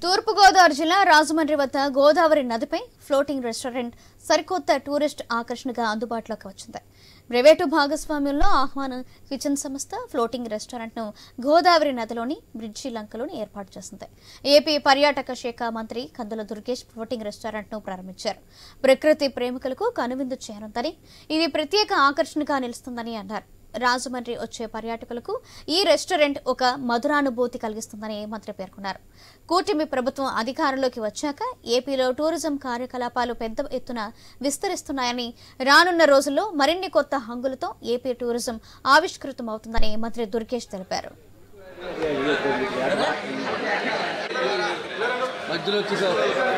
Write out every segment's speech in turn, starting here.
తూర్పుగోదావరి జిల్లా రాజమండ్రి వద్ద గోదావరి నదిపై ఫ్లోటింగ్ రెస్టారెంట్ సరికొత్త టూరిస్ట్ ఆకర్షణగా అందుబాటులోకి వచ్చింది ప్రైవేటు భాగస్వామ్యంలో ఆహ్వాన కిచెన్ సంస్థ ఫ్లోటింగ్ రెస్టారెంట్ ను గోదావరి నదిలోని బ్రిడ్జి లంకలోని ఏర్పాటు చేసింది ఏపీ పర్యాటక శాఖ మంత్రి కందుల దుర్గేష్ ఫ్లోటింగ్ రెస్టారెంట్ ను ప్రారంభించారు ప్రకృతి ప్రేమికులకు కనువిందు చేరుందని ఇది ప్రత్యేక ఆకర్షణగా నిలుస్తుందని అన్నారు రాజమండ్రి వచ్చే పర్యాటకులకు ఈ రెస్టారెంట్ ఒక మధురానుభూతి కలిగిస్తుందని మంత్రి పేర్కొన్నారు కూటమి ప్రభుత్వం అధికారంలోకి వచ్చాక ఏపీలో టూరిజం కార్యకలాపాలు పెద్ద ఎత్తున విస్తరిస్తున్నాయని రానున్న రోజుల్లో మరిన్ని కొత్త హంగులతో ఏపీ టూరిజం ఆవిష్కృతమవుతుందని మంత్రి దుర్గేష్ తెలిపారు మధ్యలో వచ్చేసావు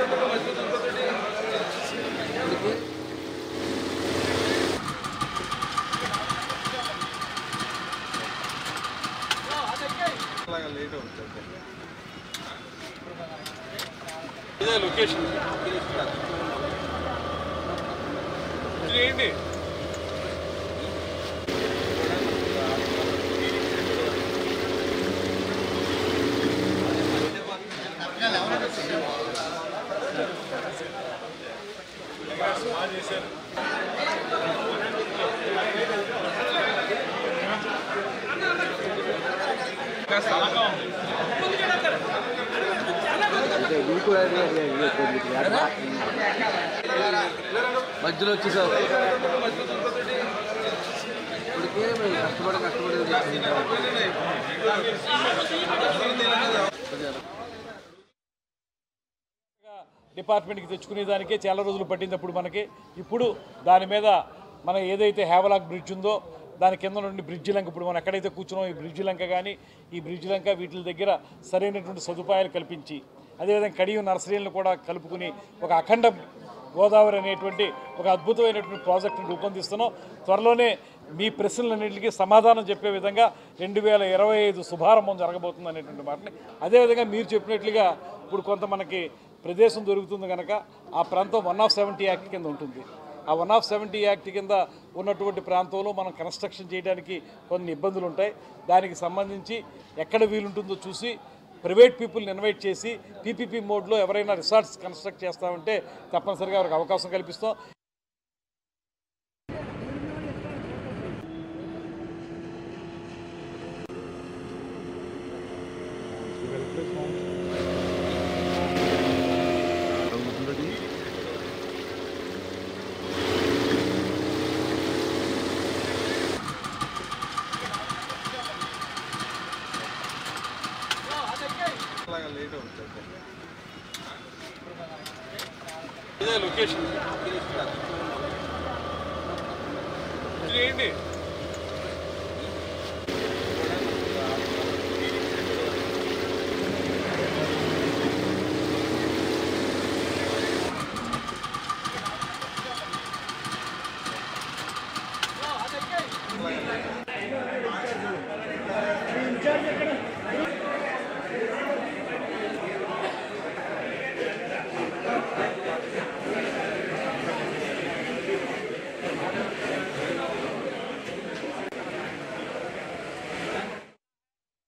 ఇదే లొకేషన్ ఏంటి మధ్యలో వచ్చేసావు ఇప్పటికే మేము కష్టపడి కష్టపడి డిపార్ట్మెంట్కి తెచ్చుకునే దానికే చాలా రోజులు పట్టినప్పుడు మనకి ఇప్పుడు దాని మీద మన ఏదైతే హేవలాక్ బ్రిడ్జ్ ఉందో దాని కింద నుండి బ్రిడ్జి లంక ఇప్పుడు మనం ఎక్కడైతే కూర్చున్నాం ఈ బ్రిడ్జి లంక కానీ ఈ బ్రిడ్జి లంక వీటి దగ్గర సరైనటువంటి సదుపాయాలు కల్పించి అదేవిధంగా కడియం నర్సరీలను కూడా కలుపుకుని ఒక అఖండ గోదావరి అనేటువంటి ఒక అద్భుతమైనటువంటి ప్రాజెక్టును రూపొందిస్తున్నాం త్వరలోనే మీ ప్రశ్నలన్నింటికి సమాధానం చెప్పే విధంగా రెండు వేల ఇరవై ఐదు శుభారంభం జరగబోతుంది అనేటువంటి మాటని అదేవిధంగా మీరు చెప్పినట్లుగా ఇప్పుడు కొంత మనకి ప్రదేశం దొరుకుతుంది కనుక ఆ ప్రాంతం వన్ ఆఫ్ సెవెంటీ యాక్ట్ కింద ఉంటుంది ఆ వన్ ఆఫ్ సెవెంటీ యాక్ట్ కింద ఉన్నటువంటి ప్రాంతంలో మనం కన్స్ట్రక్షన్ చేయడానికి కొన్ని ఇబ్బందులు ఉంటాయి దానికి సంబంధించి ఎక్కడ వీలుంటుందో చూసి ప్రైవేట్ పీపుల్ని ఇన్వైట్ చేసి పీపీపీ మోడ్లో ఎవరైనా రిసార్ట్స్ కన్స్ట్రక్ట్ చేస్తామంటే తప్పనిసరిగా వారికి అవకాశం కల్పిస్తాం ఇదే లొకేషన్ ఏంటి